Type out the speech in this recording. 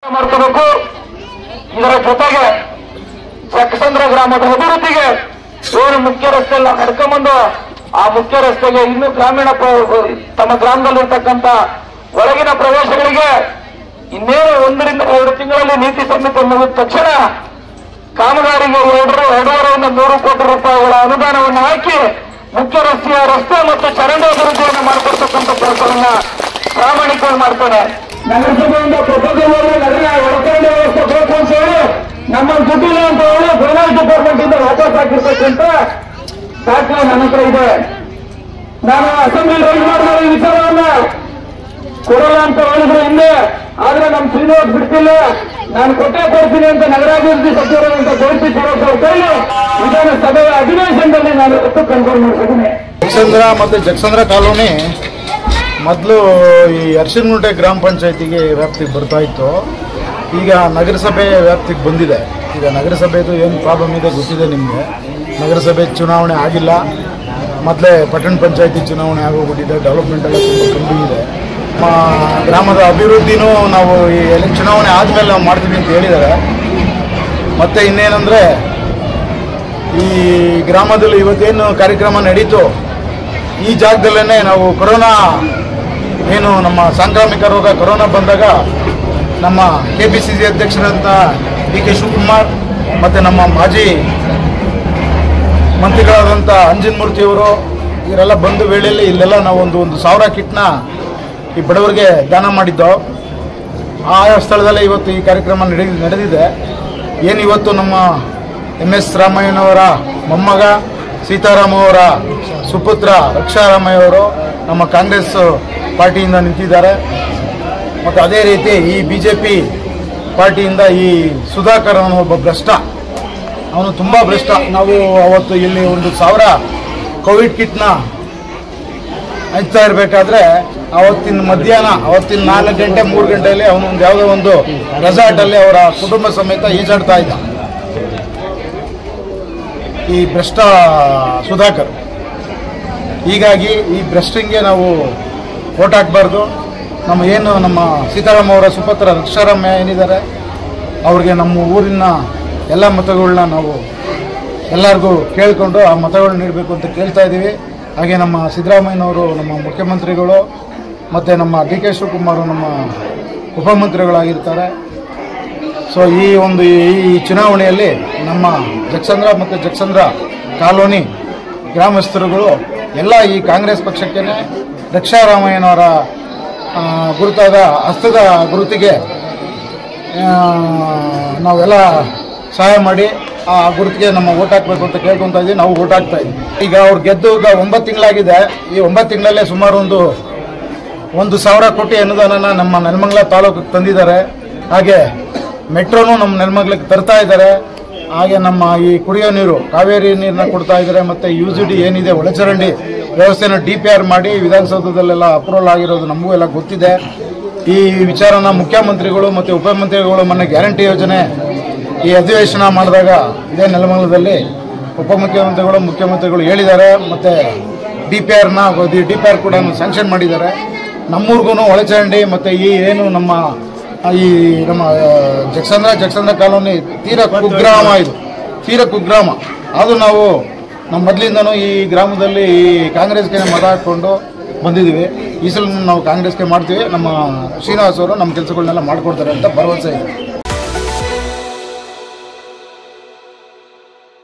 ಮಾಡ್ಕೋಬೇಕು ಇದರ ಜೊತೆಗೆ ಚಕ್ಕಸಂದ್ರ ಗ್ರಾಮದ ಅಭಿವೃದ್ಧಿಗೆ ಏನು ಮುಖ್ಯ ರಸ್ತೆಯಲ್ಲಿ ನಾವು ನಡ್ಕೊಂಬಂದು ಆ ಮುಖ್ಯ ರಸ್ತೆಗೆ ಇನ್ನೂ ಗ್ರಾಮೀಣ ಪ್ರ- ತಮ್ಮ ಗ್ರಾಮದಲ್ಲಿರ್ತಕ್ಕಂಥ ಒಳಗಿನ ಪ್ರದೇಶಗಳಿಗೆ ಇನ್ನೇನು ಒಂದರಿಂದ ಎರಡು ತಿಂಗಳಲ್ಲಿ ನೀತಿ ಸಂಹಿತೆ ಮುಗಿದ ತಕ್ಷಣ ಕಾಮಗಾರಿಗೆ ಎರಡು ಎರಡೂವರೆಯಿಂದ ಮೂರು ಕೋಟಿ ರೂಪಾಯಿಗಳ ಅನುದಾನವನ್ನು ಹಾಕಿ ಮುಖ್ಯ ರಸ್ತೆಯ ರಸ್ತೆ ಮತ್ತು ಚರಂಡಿ ಅಭಿವೃದ್ಧಿಯನ್ನು ಮಾಡಿಕೊಡ್ತಕ್ಕಂಥ ಕೆಲಸವನ್ನ ಪ್ರಾಮಾಣಿಕವಾಗಿ ಮಾಡ್ತಾನೆ ನಗರಸಭೆಯಿಂದ ಪ್ರಪೋಸಲ್ ನಗರ ಒಳಚರಂಡಿ ವ್ಯವಸ್ಥೆ ಬೇಕು ಅಂತ ಹೇಳಿ ನಮ್ಮ ದುಡ್ಡಿಲ್ಲ ಅಂತ ಹೇಳಿ ಫೈನಾನ್ಸ್ ಡಿಪಾರ್ಟ್ಮೆಂಟ್ ಇಂದ ವಾಪಸ್ ಹಾಕಿರ್ತಕ್ಕಂಥ ದಾಖಲೆ ನನ್ನ ಹತ್ರ ಇದೆ ನಾನು ಅಸೆಂಬ್ಲಿ ರೈಸ್ ಮಾಡಿದ ಈ ವಿಚಾರವನ್ನ ಕೊಡಲ್ಲ ಅಂತ ಹೇಳಿದ್ರು ಹಿಂದೆ ಆದ್ರೆ ನಮ್ ಶ್ರೀನಿವಾಸ್ ಬಿಡ್ತಿಲ್ಲ ನಾನು ಕೊಟ್ಟೆ ಕೊಡ್ತೀನಿ ಅಂತ ನಗರಾಭಿವೃದ್ಧಿ ಸಚಿವರಾದಂತ ಜಯಂತಿ ಶಿವರಾಜ್ ಅವ್ರ ಕೈಲಿ ವಿಧಾನಸಭೆಯ ಅಧಿವೇಶನದಲ್ಲಿ ನಾನು ಒತ್ತು ಕನ್ಫರ್ಮ್ ಮಾಡ್ತಿದ್ದೀನಿ ಜಗಸಂದ್ರ ಮತ್ತು ಜಗಸಂದ್ರ ಕಾಲೋನಿ ಮೊದಲು ಈ ಅರ್ಶಿನಗುಂಟೆ ಗ್ರಾಮ ಪಂಚಾಯತಿಗೆ ವ್ಯಾಪ್ತಿಗೆ ಬರ್ತಾ ಇತ್ತು ಈಗ ನಗರಸಭೆ ವ್ಯಾಪ್ತಿಗೆ ಬಂದಿದೆ ಈಗ ನಗರಸಭೆದು ಏನು ಪ್ರಾಬ್ಲಮ್ ಇದೆ ಗೊತ್ತಿದೆ ನಿಮಗೆ ನಗರಸಭೆ ಚುನಾವಣೆ ಆಗಿಲ್ಲ ಮೊದಲೇ ಪಟ್ಟಣ ಪಂಚಾಯತಿ ಚುನಾವಣೆ ಆಗೋಗ್ಬಿಟ್ಟಿದೆ ಡೆವಲಪ್ಮೆಂಟ್ ಎಲ್ಲ ತುಂಬ ಕಮ್ಮಿ ಇದೆ ನಮ್ಮ ಗ್ರಾಮದ ಅಭಿವೃದ್ಧಿನೂ ನಾವು ಈ ಎಲೆ ಚುನಾವಣೆ ಆದಮೇಲೆ ನಾವು ಮಾಡ್ತೀವಿ ಅಂತ ಹೇಳಿದ್ದಾರೆ ಮತ್ತು ಇನ್ನೇನೆಂದರೆ ಈ ಗ್ರಾಮದಲ್ಲಿ ಇವತ್ತೇನು ಕಾರ್ಯಕ್ರಮ ನಡೀತು ಈ ಜಾಗದಲ್ಲೇ ನಾವು ಕೊರೋನಾ ಏನು ನಮ್ಮ ಸಾಂಕ್ರಾಮಿಕ ರೋಗ ಕೊರೋನಾ ಬಂದಾಗ ನಮ್ಮ ಕೆ ಪಿ ಸಿ ಸಿ ಅಧ್ಯಕ್ಷರಾದ ಡಿ ಕೆ ಶಿವಕುಮಾರ್ ಮತ್ತು ನಮ್ಮ ಮಾಜಿ ಮಂತ್ರಿಗಳಾದಂಥ ಅಂಜನ್ಮೂರ್ತಿಯವರು ಇವರೆಲ್ಲ ಬಂದ ವೇಳೆಯಲ್ಲಿ ಇಲ್ಲೆಲ್ಲ ನಾವು ಒಂದು ಒಂದು ಸಾವಿರ ಕಿಟ್ನ ಈ ಬಡವರಿಗೆ ದಾನ ಮಾಡಿದ್ದೋ ಆ ಸ್ಥಳದಲ್ಲೇ ಇವತ್ತು ಈ ಕಾರ್ಯಕ್ರಮ ನಡೆ ನಡೆದಿದೆ ಏನು ಇವತ್ತು ನಮ್ಮ ಎಂ ಎಸ್ ರಾಮಯ್ಯನವರ ಮೊಮ್ಮಗ ಸೀತಾರಾಮ ಅವರ ಸುಪುತ್ರ ರಕ್ಷಾರಾಮಯ್ಯ ನಮ್ಮ ಕಾಂಗ್ರೆಸ್ ಪಾರ್ಟಿಯಿಂದ ನಿಂತಿದ್ದಾರೆ ಮತ್ತು ಅದೇ ರೀತಿ ಈ ಬಿ ಜೆ ಪಿ ಪಾರ್ಟಿಯಿಂದ ಈ ಸುಧಾಕರ್ ಅನ್ನೋ ಒಬ್ಬ ಭ್ರಷ್ಟ ಅವನು ತುಂಬ ಭ್ರಷ್ಟ ನಾವು ಅವತ್ತು ಇಲ್ಲಿ ಒಂದು ಸಾವಿರ ಕೋವಿಡ್ ಕಿಟ್ನ ಹಂಚ್ತಾ ಇರಬೇಕಾದ್ರೆ ಅವತ್ತಿನ ಮಧ್ಯಾಹ್ನ ಅವತ್ತಿನ ನಾಲ್ಕು ಗಂಟೆ ಮೂರು ಗಂಟೆಯಲ್ಲಿ ಅವನು ಒಂದು ಯಾವುದೋ ಒಂದು ರೆಸಾರ್ಟಲ್ಲಿ ಅವರ ಕುಟುಂಬ ಸಮೇತ ಈಜಾಡ್ತಾ ಇದ್ದ ಈ ಭ್ರಷ್ಟ ಸುಧಾಕರ್ ಹೀಗಾಗಿ ಈ ಭ್ರಷ್ಟಂಗೆ ನಾವು ಓಟ್ ಹಾಕಬಾರ್ದು ನಮ್ಮ ಏನು ನಮ್ಮ ಸೀತಾರಾಮ್ ಅವರ ಸುಪುತ್ರ ರಕ್ಷಾರಾಮಯ್ಯ ಏನಿದ್ದಾರೆ ಅವ್ರಿಗೆ ನಮ್ಮ ಊರಿನ ಎಲ್ಲ ಮತಗಳನ್ನ ನಾವು ಎಲ್ಲರಿಗೂ ಕೇಳಿಕೊಂಡು ಆ ಮತಗಳನ್ನ ನೀಡಬೇಕು ಅಂತ ಕೇಳ್ತಾ ಇದ್ದೀವಿ ಹಾಗೆ ನಮ್ಮ ಸಿದ್ದರಾಮಯ್ಯನವರು ನಮ್ಮ ಮುಖ್ಯಮಂತ್ರಿಗಳು ಮತ್ತು ನಮ್ಮ ಡಿ ಕೆ ಶಿವಕುಮಾರ್ ನಮ್ಮ ಉಪಮಂತ್ರಿಗಳಾಗಿರ್ತಾರೆ ಸೊ ಈ ಒಂದು ಈ ಚುನಾವಣೆಯಲ್ಲಿ ನಮ್ಮ ಜಗಸಂದ್ರ ಮತ್ತು ಜಗಸಂದ್ರ ಕಾಲೋನಿ ಗ್ರಾಮಸ್ಥರುಗಳು ಎಲ್ಲ ಈ ಕಾಂಗ್ರೆಸ್ ಪಕ್ಷಕ್ಕೇನೆ ರಕ್ಷಾರಾಮಯ್ಯನವರ ಆ, ಗುರುತಾದ ಹಸ್ತದ ಗುರುತಿಗೆ ಆ, ನಾವೆಲ್ಲ ಸಹಾಯ ಮಾಡಿ ಆ ಗುರುತಿಗೆ ನಮ್ಮ ಓಟ್ ಹಾಕಬೇಕು ಅಂತ ಕೇಳ್ಕೊತಾ ಇದ್ದೀವಿ ನಾವು ಓಟ್ ಹಾಕ್ತಾ ಇದ್ದೀವಿ ಈಗ ಅವ್ರು ಗೆದ್ದು ಈಗ ಒಂಬತ್ತು ತಿಂಗಳಾಗಿದೆ ಈ ಒಂಬತ್ತು ತಿಂಗಳಲ್ಲೇ ಸುಮಾರು ಒಂದು ಒಂದು ಸಾವಿರ ಕೋಟಿ ಅನುದಾನನ ನಮ್ಮ ನೆಲಮಂಗಲ ತಾಲೂಕಿಗೆ ತಂದಿದ್ದಾರೆ ಹಾಗೆ ಮೆಟ್ರೋನು ನಮ್ಮ ನೆಲಮಂಗಲಕ್ಕೆ ತರ್ತಾ ಇದ್ದಾರೆ ಹಾಗೆ ನಮ್ಮ ಈ ಕುಡಿಯೋ ನೀರು ಕಾವೇರಿ ನೀರನ್ನ ಕೊಡ್ತಾ ಇದ್ದಾರೆ ಮತ್ತು ಯು ಜಿ ಡಿ ಏನಿದೆ ಒಳಚರಂಡಿ ವ್ಯವಸ್ಥೆನ ಡಿ ಪಿ ಆರ್ ಮಾಡಿ ವಿಧಾನಸೌಧದಲ್ಲೆಲ್ಲ ಅಪ್ರೂವಲ್ ಆಗಿರೋದು ನಮಗೂ ಎಲ್ಲ ಗೊತ್ತಿದೆ ಈ ವಿಚಾರನ ಮುಖ್ಯಮಂತ್ರಿಗಳು ಮತ್ತು ಉಪಮಂತ್ರಿಗಳು ಮೊನ್ನೆ ಗ್ಯಾರಂಟಿ ಯೋಜನೆ ಈ ಅಧಿವೇಶನ ಮಾಡಿದಾಗ ಇದೇ ನೆಲಮಂಗಲದಲ್ಲಿ ಉಪಮುಖ್ಯಮಂತ್ರಿಗಳು ಮುಖ್ಯಮಂತ್ರಿಗಳು ಹೇಳಿದ್ದಾರೆ ಮತ್ತು ಡಿ ಪಿ ಆರ್ನ ಡಿ ಪಿ ಆರ್ ಕೂಡ ಸ್ಯಾಂಕ್ಷನ್ ಮಾಡಿದ್ದಾರೆ ನಮ್ಮೂರಿಗೂ ಒಳಚರಂಡಿ ಮತ್ತು ಈ ಏನು ನಮ್ಮ ಈ ನಮ್ಮ ಆ, ಜಗಸಂದ್ರ ಜಗಸಂದ್ರ ಕಾಲೋನಿ ತೀರಾ ಕುಗ್ರಾಮ ಇದು ತೀರಾ ಕುಗ್ರಾಮ ಅದು ನಾವು ನಮ್ಮ ಮೊದಲಿಂದನೂ ಈ ಗ್ರಾಮದಲ್ಲಿ ಈ ಕಾಂಗ್ರೆಸ್ಗೆ ಮತ ಹಾಕ್ಕೊಂಡು ಬಂದಿದ್ದೀವಿ ಈ ಸಲ ನಾವು ಕಾಂಗ್ರೆಸ್ಗೆ ಮಾಡ್ತೀವಿ ನಮ್ಮ ಶ್ರೀನಿವಾಸ್ ಅವರು ನಮ್ಮ ಕೆಲಸಗಳನ್ನೆಲ್ಲ ಮಾಡಿಕೊಡ್ತಾರೆ ಅಂತ ಭರವಸೆ ಇದೆ